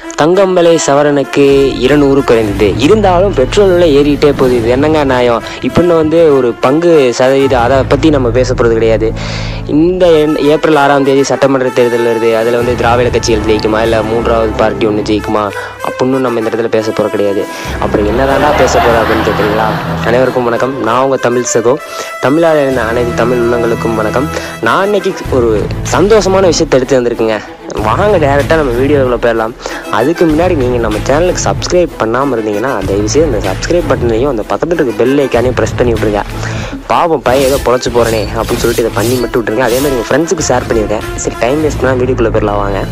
தங்கம் விலை சவரனுக்கு இருநூறு குறைந்தது இருந்தாலும் பெட்ரோல் விலை ஏறிட்டே போகுது இது என்னங்க நியாயம் இப்படின்னு வந்து ஒரு பங்கு சதவீதம் அதை பற்றி நம்ம பேச போகிறது கிடையாது இந்த எண்- ஏப்ரல் ஆறாம் தேதி சட்டமன்ற தேர்தல் வருது அதில் வந்து திராவிட கட்சிகள் ஜெயிக்குமா இல்லை மூன்றாவது பார்ட்டி ஒன்று ஜெயிக்குமா அப்படின்னு நம்ம இந்த இடத்துல பேச போகிறது கிடையாது அப்புறம் என்னதானா பேச போகிறோம் அப்படின்னு கேட்குறீங்களா அனைவருக்கும் வணக்கம் நான் உங்கள் தமிழ் சகோ தமிழால் இருந்த அனைத்து தமிழ் உள்ளங்களுக்கும் வணக்கம் நான் இன்னைக்கு ஒரு சந்தோஷமான விஷயத்தை எடுத்து வந்திருக்குங்க வாங்க டேரெக்டாக நம்ம வீடியோவில் போயிடலாம் அதுக்கு முன்னாடி நீங்கள் நம்ம சேனலுக்கு சப்ஸ்கிரைப் பண்ணாமல் இருந்தீங்கன்னா தயவுசெய்து அந்த சப்ஸ்கிரைப் பட்டனையும் அந்த பக்கத்துல இருக்க பெல் ஐக்கானையும் ப்ரெஸ் பண்ணி விட்ருங்க பாவம் பையன் ஏதோ பொழைச்சி போகிறேனே அப்படின்னு சொல்லிட்டு இதை பண்ணி மட்டும் விட்ருங்க அதே மாதிரி உங்கள் ஃப்ரெண்ட்ஸுக்கு ஷேர் பண்ணியிருக்கேன் சரி டைம் வேஸ்ட் பண்ணால் வீடியோக்குள்ளே போயிடலாம் வாங்க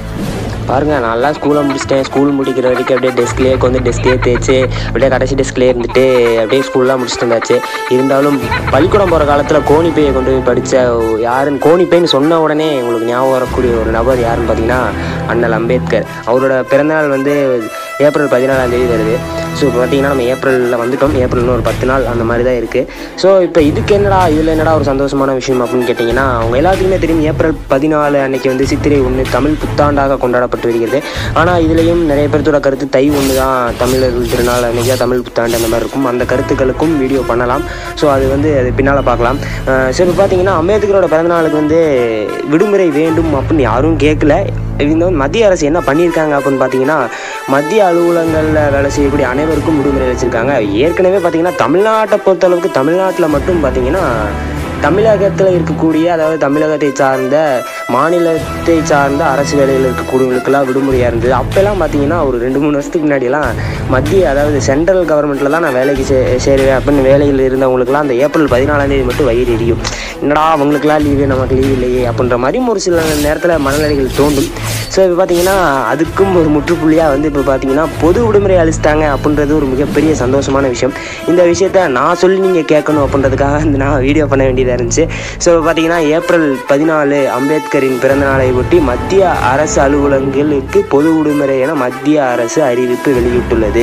பாருங்க நல்லா ஸ்கூலை முடிச்சிட்டேன் ஸ்கூல் முடிக்கிற வரைக்கும் அப்படியே டெஸ்க்லேயே வந்து டெஸ்க்லேயே தேய்ச்சி அப்படியே கடைசி டெஸ்க்லேயே இருந்துட்டு அப்படியே ஸ்கூல்லாம் முடிச்சுட்டு இருந்தாச்சு இருந்தாலும் பள்ளிக்கூடம் போகிற காலத்தில் கோணி பையை கொண்டு போய் படித்த யாருன்னு கோணி பைன்னு சொன்ன உடனே உங்களுக்கு ஞாபகம் வரக்கூடிய ஒரு நபர் யாருன்னு பார்த்தீங்கன்னா அண்ணல் அம்பேத்கர் அவரோட பிறந்தநாள் வந்து ஏப்ரல் பதினாலாம் தேதி வருது ஸோ இப்போ பார்த்தீங்கன்னா நம்ம ஏப்ரலில் வந்துட்டோம் ஏப்ரல்னு ஒரு பத்து நாள் அந்த மாதிரி தான் இருக்குது ஸோ இப்போ இதுக்கு என்னடா இதில் என்னடா ஒரு சந்தோஷமான விஷயம் அப்படின்னு கேட்டிங்கன்னா அவங்க எல்லாத்துக்குமே தெரியும் ஏப்ரல் பதினாலு அன்னைக்கு வந்து சித்திரை ஒன்று தமிழ் புத்தாண்டாக கொண்டாடப்பட்டு வருகிறது ஆனால் இதுலேயும் நிறைய பேர்த்தோட கருத்து தை ஒன்று தான் தமிழர்கள் திருநாள் அன்னைக்கு தான் தமிழ் புத்தாண்டு அந்த மாதிரி இருக்கும் அந்த கருத்துக்களுக்கும் வீடியோ பண்ணலாம் ஸோ அது வந்து அது பின்னால் பார்க்கலாம் அஹ் சரி இப்போ பார்த்தீங்கன்னா அம்பேத்கரோட பிறந்தநாளுக்கு வந்து விடுமுறை வேண்டும் அப்படின்னு யாரும் கேட்கல இந்த வந்து மத்திய அரசு என்ன பண்ணியிருக்காங்க அப்படின்னு பார்த்தீங்கன்னா மத்திய அலுவலகங்களில் வேலை செய்யக்கூடிய அனைவருக்கும் விடுமுறை வச்சுருக்காங்க ஏற்கனவே பார்த்தீங்கன்னா தமிழ்நாட்டை பொறுத்தளவுக்கு தமிழ்நாட்டில் மட்டும் பார்த்தீங்கன்னா தமிழகத்தில் இருக்கக்கூடிய அதாவது தமிழகத்தை சார்ந்த மாநிலத்தை சார்ந்த அரசு வேலையில் இருக்கக்கூடியவங்களுக்கெல்லாம் விடுமுறையாக இருந்தது அப்போல்லாம் பார்த்தீங்கன்னா ஒரு ரெண்டு மூணு வருஷத்துக்கு முன்னாடியெல்லாம் மத்திய அதாவது சென்ட்ரல் கவர்மெண்ட்டில் தான் நான் வேலைக்கு சே சேருவேன் அப்படின்னு வேலையில் இருந்தவங்களுக்குலாம் அந்த ஏப்ரல் பதினாலாம் தேதி மட்டும் வயிறு எரியும் என்னடா அவங்களுக்குலாம் லீவு நமக்கு லீவு இல்லையே அப்படின்ற மாதிரியும் ஒரு சில நேரத்தில் மனநிலைகள் தோன்றும் ஸோ இப்போ பார்த்தீங்கன்னா அதுக்கும் ஒரு முற்றுப்புள்ளியாக வந்து இப்போ பார்த்தீங்கன்னா பொது விடுமுறை அளிச்சிட்டாங்க அப்படின்றது ஒரு மிகப்பெரிய சந்தோஷமான விஷயம் இந்த விஷயத்த நான் சொல்லி நீங்கள் கேட்கணும் அப்படின்றதுக்காக வந்து நான் வீடியோ பண்ண வேண்டியதாக இருந்துச்சு ஸோ இப்போ பார்த்தீங்கன்னா ஏப்ரல் பதினாலு அம்பேத்கரின் பிறந்த நாளை ஒட்டி மத்திய அரசு அலுவலகங்களுக்கு பொது விடுமுறை என மத்திய அரசு அறிவிப்பு வெளியிட்டுள்ளது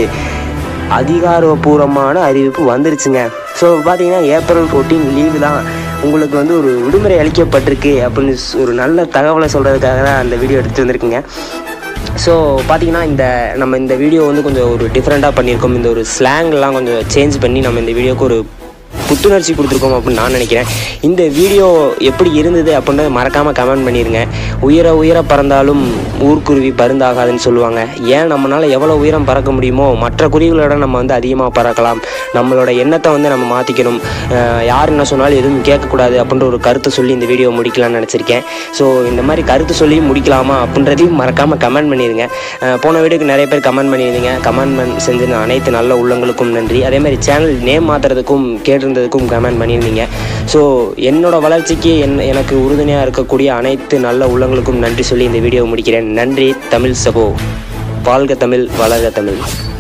அதிகாரப்பூர்வமான அறிவிப்பு வந்துருச்சுங்க ஸோ பார்த்தீங்கன்னா ஏப்ரல் ஃபோர்டீன் லீவு தான் உங்களுக்கு வந்து ஒரு விடுமுறை அளிக்கப்பட்டிருக்கு அப்படின்னு ஸ்- ஒரு நல்ல தகவலை சொல்கிறதுக்காக தான் அந்த வீடியோ எடுத்து வந்திருக்குங்க ஸோ பார்த்தீங்கன்னா இந்த நம்ம இந்த வீடியோ வந்து கொஞ்சம் ஒரு டிஃப்ரெண்ட்டாக பண்ணியிருக்கோம் இந்த ஒரு ஸ்லாங்லாம் கொஞ்சம் சேஞ்ச் பண்ணி நம்ம இந்த வீடியோக்கு ஒரு புத்துணர்ச்சி கொடுத்துருக்கோம் அப்படின்னு நான் நினைக்கிறேன் இந்த வீடியோ எப்படி இருந்தது அப்படின்றத மறக்காமல் கமெண்ட் பண்ணிடுங்க உயர உயர பறந்தாலும் ஊர்க்குருவி பருந்தாகாதுன்னு சொல்லுவாங்க ஏன் நம்மளால் எவ்வளோ உயரம் பறக்க முடியுமோ மற்ற குருவிகளோட நம்ம வந்து அதிகமாக பறக்கலாம் நம்மளோட எண்ணத்தை வந்து நம்ம மாற்றிக்கணும் யார் என்ன சொன்னாலும் எதுவும் கேட்கக்கூடாது அப்படின்ற ஒரு கருத்தை சொல்லி இந்த வீடியோ முடிக்கலாம்னு நினச்சிருக்கேன் ஸோ இந்த மாதிரி கருத்து சொல்லி முடிக்கலாமா அப்படின்றதையும் மறக்காமல் கமெண்ட் பண்ணிடுங்க அஹ் போன வீடியோக்கு நிறைய பேர் கமெண்ட் பண்ணியிருந்தீங்க கமெண்ட் செஞ்ச அனைத்து நல்ல உள்ளங்களுக்கும் நன்றி அதே மாதிரி சேனல் நேம் மாற்றுறதுக்கும் கேட்டிருந்ததுக்கும் கமெண்ட் பண்ணியிருந்தீங்க ஸோ என்னோட வளர்ச்சிக்கு என் எனக்கு உறுதுணையாக இருக்கக்கூடிய அனைத்து நல்ல உள்ளங்களுக்கும் நன்றி சொல்லி இந்த வீடியோவை முடிக்கிறேன் நன்றி தமிழ் சகோ வாழ்க தமிழ் வளர்க தமிழ்